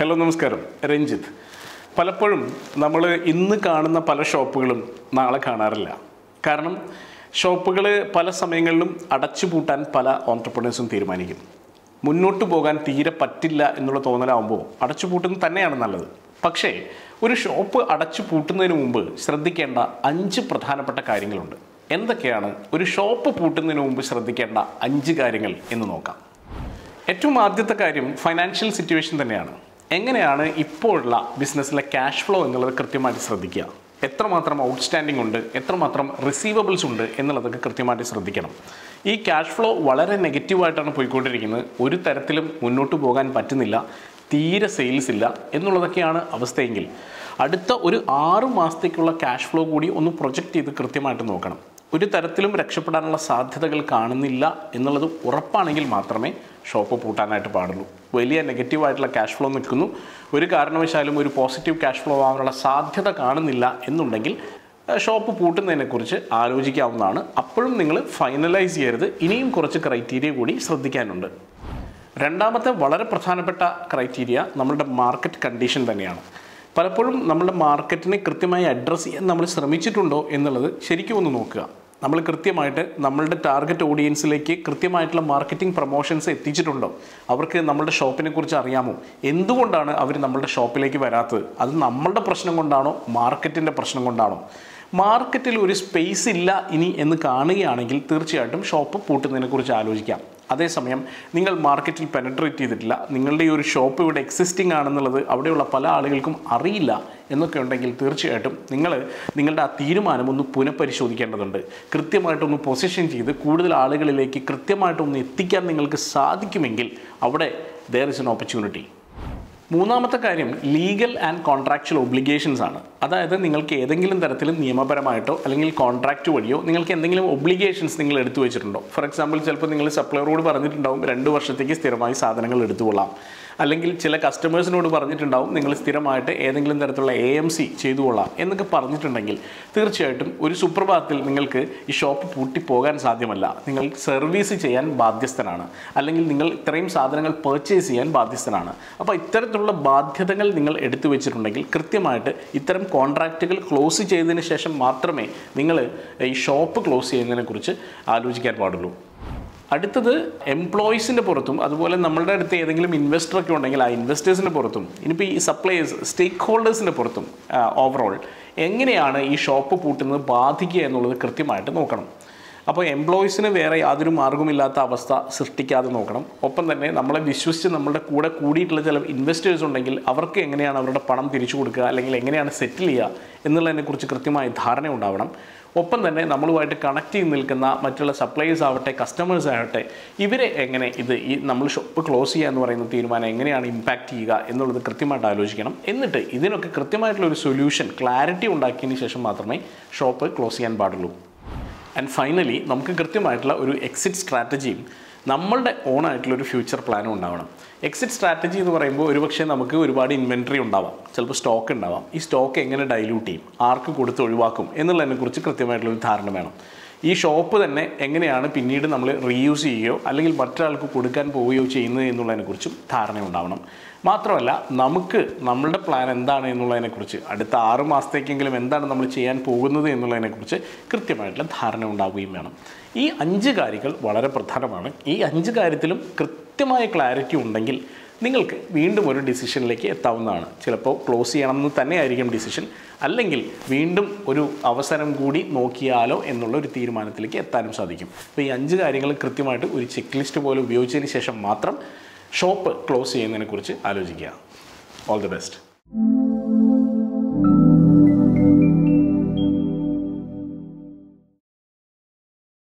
hello നമസ്കാരം രഞ്ജിത്ത് പലപ്പോഴും നമ്മൾ ഇന്ന് കാണുന്ന പല ഷോപ്പുകളും നാളെ കാണാറില്ല കാരണം ഷോപ്പുകൾ പല സമയങ്ങളിലും അടച്ചു പൂട്ടാൻ പല ഓൺടർപ്രണേഴ്സും തീരുമാനിക്കും മുന്നോട്ട് പോകാൻ തീരെ പറ്റില്ല എന്നുള്ള തോന്നലാവുമ്പോൾ അടച്ചു പൂട്ടുന്നത് തന്നെയാണ് നല്ലത് പക്ഷേ ഒരു ഷോപ്പ് അടച്ചു പൂട്ടുന്നതിന് മുമ്പ് ശ്രദ്ധിക്കേണ്ട അഞ്ച് പ്രധാനപ്പെട്ട കാര്യങ്ങളുണ്ട് എന്തൊക്കെയാണ് ഒരു ഷോപ്പ് പൂട്ടുന്നതിന് മുമ്പ് ശ്രദ്ധിക്കേണ്ട അഞ്ച് കാര്യങ്ങൾ എന്ന് നോക്കാം ഏറ്റവും ആദ്യത്തെ കാര്യം ഫൈനാൻഷ്യൽ സിറ്റുവേഷൻ തന്നെയാണ് എങ്ങനെയാണ് ഇപ്പോഴുള്ള ബിസിനസ്സിലെ ക്യാഷ് ഫ്ലോ എന്നുള്ളത് കൃത്യമായിട്ട് ശ്രദ്ധിക്കുക എത്രമാത്രം ഔട്ട്സ്റ്റാൻഡിംഗ് ഉണ്ട് എത്രമാത്രം റിസീവബിൾസ് ഉണ്ട് എന്നുള്ളതൊക്കെ കൃത്യമായിട്ട് ശ്രദ്ധിക്കണം ഈ ക്യാഷ് ഫ്ലോ വളരെ നെഗറ്റീവായിട്ടാണ് പോയിക്കൊണ്ടിരിക്കുന്നത് ഒരു തരത്തിലും മുന്നോട്ട് പോകാൻ പറ്റുന്നില്ല തീരെ സെയിൽസ് ഇല്ല എന്നുള്ളതൊക്കെയാണ് അവസ്ഥയെങ്കിൽ അടുത്ത ഒരു ആറ് മാസത്തേക്കുള്ള ക്യാഷ് ഫ്ലോ കൂടി ഒന്ന് പ്രൊജക്റ്റ് ചെയ്ത് കൃത്യമായിട്ട് നോക്കണം ഒരു തരത്തിലും രക്ഷപ്പെടാനുള്ള സാധ്യതകൾ കാണുന്നില്ല എന്നുള്ളത് ഉറപ്പാണെങ്കിൽ മാത്രമേ ഷോപ്പ് പൂട്ടാനായിട്ട് പാടുള്ളൂ വലിയ നെഗറ്റീവായിട്ടുള്ള ക്യാഷ് ഫ്ലോ നിൽക്കുന്നു ഒരു കാരണവശാലും ഒരു പോസിറ്റീവ് ക്യാഷ് ഫ്ലോ ആവാനുള്ള സാധ്യത കാണുന്നില്ല എന്നുണ്ടെങ്കിൽ ഏഹ്, ഷോപ്പ് പൂട്ടുന്നതിനെക്കുറിച്ച് ആലോചിക്കാവുന്നതാണ് അപ്പോഴും നിങ്ങൾ ഫൈനലൈസ് ചെയ്യരുത് ഇനിയും കുറച്ച് ക്രൈറ്റീരിയ കൂടി ശ്രദ്ധിക്കാനുണ്ട് രണ്ടാമത്തെ വളരെ പ്രധാനപ്പെട്ട ക്രൈറ്റീരിയ നമ്മളുടെ മാർക്കറ്റ് കണ്ടീഷൻ തന്നെയാണ് പലപ്പോഴും നമ്മുടെ മാർക്കറ്റിനെ കൃത്യമായി അഡ്രസ്സ് ചെയ്യാൻ നമ്മൾ ശ്രമിച്ചിട്ടുണ്ടോ എന്നുള്ളത് ശരിക്കും ഒന്ന് നോക്കുക നമ്മൾ കൃത്യമായിട്ട് നമ്മളുടെ ടാർഗറ്റ് ഓഡിയൻസിലേക്ക് കൃത്യമായിട്ടുള്ള മാർക്കറ്റിംഗ് പ്രൊമോഷൻസ് എത്തിച്ചിട്ടുണ്ടോ അവർക്ക് നമ്മളുടെ ഷോപ്പിനെ കുറിച്ച് അറിയാമോ എന്തുകൊണ്ടാണ് അവർ നമ്മളുടെ ഷോപ്പിലേക്ക് വരാത്തത് അത് നമ്മളുടെ പ്രശ്നം കൊണ്ടാണോ മാർക്കറ്റിൻ്റെ പ്രശ്നം കൊണ്ടാണോ മാർക്കറ്റിൽ ഒരു സ്പേസ് ഇല്ല ഇനി എന്ന് കാണുകയാണെങ്കിൽ തീർച്ചയായിട്ടും ഷോപ്പ് പൂട്ടുന്നതിനെക്കുറിച്ച് ആലോചിക്കാം അതേസമയം നിങ്ങൾ മാർക്കറ്റിൽ പെനട്രേറ്റ് ചെയ്തിട്ടില്ല നിങ്ങളുടെ ഈ ഒരു ഷോപ്പ് ഇവിടെ എക്സിസ്റ്റിംഗ് ആണെന്നുള്ളത് അവിടെയുള്ള പല ആളുകൾക്കും അറിയില്ല എന്നൊക്കെ ഉണ്ടെങ്കിൽ തീർച്ചയായിട്ടും നിങ്ങൾ നിങ്ങളുടെ ആ തീരുമാനം ഒന്ന് പുനഃപരിശോധിക്കേണ്ടതുണ്ട് കൃത്യമായിട്ടൊന്ന് പൊസിഷൻ ചെയ്ത് കൂടുതൽ ആളുകളിലേക്ക് കൃത്യമായിട്ടൊന്ന് എത്തിക്കാൻ നിങ്ങൾക്ക് സാധിക്കുമെങ്കിൽ അവിടെ ദർ ഇസ് എൻ ഓപ്പർച്യൂണിറ്റി മൂന്നാമത്തെ കാര്യം ലീഗൽ ആൻഡ് കോൺട്രാക്ച്വൽ ഒബ്ലിഗേഷൻസ് ആണ് അതായത് നിങ്ങൾക്ക് ഏതെങ്കിലും തരത്തിൽ നിയമപരമായിട്ടോ അല്ലെങ്കിൽ കോൺട്രാക്റ്റ് വഴിയോ നിങ്ങൾക്ക് എന്തെങ്കിലും ഒബ്ലിഗേഷൻസ് നിങ്ങൾ എടുത്തു വെച്ചിട്ടുണ്ടോ ഫോർ എക്സാമ്പിൾ ചിലപ്പോൾ നിങ്ങൾ സപ്ലയറോട് പറഞ്ഞിട്ടുണ്ടാവും രണ്ട് വർഷത്തേക്ക് സ്ഥിരമായി സാധനങ്ങൾ എടുത്തുകൊള്ളാം അല്ലെങ്കിൽ ചില കസ്റ്റമേഴ്സിനോട് പറഞ്ഞിട്ടുണ്ടാവും നിങ്ങൾ സ്ഥിരമായിട്ട് ഏതെങ്കിലും തരത്തിലുള്ള എ എം സി ചെയ്തുകൊള്ളാം എന്നൊക്കെ പറഞ്ഞിട്ടുണ്ടെങ്കിൽ തീർച്ചയായിട്ടും ഒരു സുപ്രഭാതത്തിൽ നിങ്ങൾക്ക് ഈ ഷോപ്പ് പൂട്ടിപ്പോകാൻ സാധ്യമല്ല നിങ്ങൾ സർവീസ് ചെയ്യാൻ ബാധ്യസ്ഥനാണ് അല്ലെങ്കിൽ നിങ്ങൾ ഇത്രയും സാധനങ്ങൾ പർച്ചേസ് ചെയ്യാൻ ബാധ്യസ്ഥനാണ് അപ്പോൾ ഇത്തരത്തിലുള്ള ബാധ്യതകൾ നിങ്ങൾ എടുത്തു വെച്ചിട്ടുണ്ടെങ്കിൽ കൃത്യമായിട്ട് ഇത്തരം കോൺട്രാക്റ്റുകൾ ക്ലോസ് ചെയ്തതിന് ശേഷം മാത്രമേ നിങ്ങൾ ഈ ഷോപ്പ് ക്ലോസ് ചെയ്യുന്നതിനെക്കുറിച്ച് ആലോചിക്കാൻ പാടുള്ളൂ അടുത്തത് എംപ്ലോയീസിൻ്റെ പുറത്തും അതുപോലെ നമ്മളുടെ അടുത്ത് ഏതെങ്കിലും ഇൻവെസ്റ്റർ ഒക്കെ ഉണ്ടെങ്കിൽ ആ ഇൻവെസ്റ്റേഴ്സിൻ്റെ പുറത്തും ഇനിയിപ്പോൾ ഈ സപ്ലൈസ് സ്റ്റേക്ക് ഹോൾഡേഴ്സിൻ്റെ പുറത്തും ഓവറോൾ എങ്ങനെയാണ് ഈ ഷോപ്പ് പൂട്ടുന്നത് ബാധിക്കുക എന്നുള്ളത് കൃത്യമായിട്ട് നോക്കണം അപ്പോൾ എംപ്ലോയീസിന് വേറെ യാതൊരു മാർഗമില്ലാത്ത അവസ്ഥ സൃഷ്ടിക്കാതെ നോക്കണം ഒപ്പം തന്നെ നമ്മളെ വിശ്വസിച്ച് നമ്മളുടെ കൂടെ കൂടിയിട്ടുള്ള ചില ഇൻവെസ്റ്റേഴ്സ് ഉണ്ടെങ്കിൽ അവർക്ക് എങ്ങനെയാണ് അവരുടെ പണം തിരിച്ചു കൊടുക്കുക അല്ലെങ്കിൽ എങ്ങനെയാണ് സെറ്റിൽ ചെയ്യുക എന്നുള്ളതിനെക്കുറിച്ച് കൃത്യമായ ധാരണ ഉണ്ടാവണം ഒപ്പം തന്നെ നമ്മളുമായിട്ട് കണക്ട് ചെയ്ത് നിൽക്കുന്ന മറ്റുള്ള സപ്ലൈസ് ആവട്ടെ കസ്റ്റമേഴ്സ് ആവട്ടെ ഇവരെ എങ്ങനെ ഇത് ഈ നമ്മൾ ഷോപ്പ് ക്ലോസ് ചെയ്യുക എന്ന് പറയുന്ന തീരുമാനം എങ്ങനെയാണ് ഇമ്പാക്റ്റ് ചെയ്യുക എന്നുള്ളത് കൃത്യമായിട്ട് ആലോചിക്കണം എന്നിട്ട് ഇതിനൊക്കെ കൃത്യമായിട്ടുള്ള ഒരു സൊല്യൂഷൻ ക്ലാരിറ്റി ഉണ്ടാക്കിയതിന് ശേഷം മാത്രമേ ഷോപ്പ് ക്ലോസ് ചെയ്യാൻ പാടുള്ളൂ ആൻഡ് ഫൈനലി നമുക്ക് കൃത്യമായിട്ടുള്ള ഒരു എക്സിറ്റ് സ്ട്രാറ്റജിയും നമ്മളുടെ ഓൺ ആയിട്ടുള്ള ഒരു ഫ്യൂച്ചർ പ്ലാനും ഉണ്ടാവണം എക്സിറ്റ് സ്ട്രാറ്റജി എന്ന് പറയുമ്പോൾ ഒരുപക്ഷെ നമുക്ക് ഒരുപാട് ഇൻവെൻട്രി ഉണ്ടാവാം ചിലപ്പോൾ സ്റ്റോക്ക് ഉണ്ടാവാം ഈ സ്റ്റോക്ക് എങ്ങനെ ഡൈല്യൂട്ട് ചെയ്യും ആർക്ക് കൊടുത്ത് ഒഴിവാക്കും എന്നുള്ളതിനെക്കുറിച്ച് കൃത്യമായിട്ടുള്ള ഒരു ധാരണ വേണം ഈ ഷോപ്പ് തന്നെ എങ്ങനെയാണ് പിന്നീട് നമ്മൾ റീയൂസ് ചെയ്യുകയോ അല്ലെങ്കിൽ മറ്റൊരാൾക്ക് കൊടുക്കാൻ പോവുകയോ ചെയ്യുന്നത് എന്നുള്ളതിനെക്കുറിച്ചും ധാരണ ഉണ്ടാവണം മാത്രമല്ല നമുക്ക് നമ്മളുടെ പ്ലാൻ എന്താണ് എന്നുള്ളതിനെക്കുറിച്ച് അടുത്ത ആറ് മാസത്തേക്കെങ്കിലും എന്താണ് നമ്മൾ ചെയ്യാൻ പോകുന്നത് എന്നുള്ളതിനെക്കുറിച്ച് കൃത്യമായിട്ടുള്ള ധാരണ ഉണ്ടാവുകയും വേണം ഈ അഞ്ച് കാര്യങ്ങൾ വളരെ പ്രധാനമാണ് ഈ അഞ്ച് കാര്യത്തിലും കൃത്യമായ ക്ലാരിറ്റി ഉണ്ടെങ്കിൽ നിങ്ങൾക്ക് വീണ്ടും ഒരു ഡിസിഷനിലേക്ക് എത്താവുന്നതാണ് ചിലപ്പോൾ ക്ലോസ് ചെയ്യണമെന്ന് തന്നെയായിരിക്കും ഡിസിഷൻ അല്ലെങ്കിൽ വീണ്ടും ഒരു അവസരം കൂടി നോക്കിയാലോ എന്നുള്ള ഒരു തീരുമാനത്തിലേക്ക് എത്താനും സാധിക്കും അപ്പോൾ ഈ അഞ്ച് കാര്യങ്ങൾ കൃത്യമായിട്ട് ഒരു ചെക്ക് ലിസ്റ്റ് പോലെ ഉപയോഗിച്ചതിന് ശേഷം മാത്രം ഷോപ്പ് ക്ലോസ് ചെയ്യുന്നതിനെക്കുറിച്ച് ആലോചിക്കുക ഓൾ ദി ബെസ്റ്റ്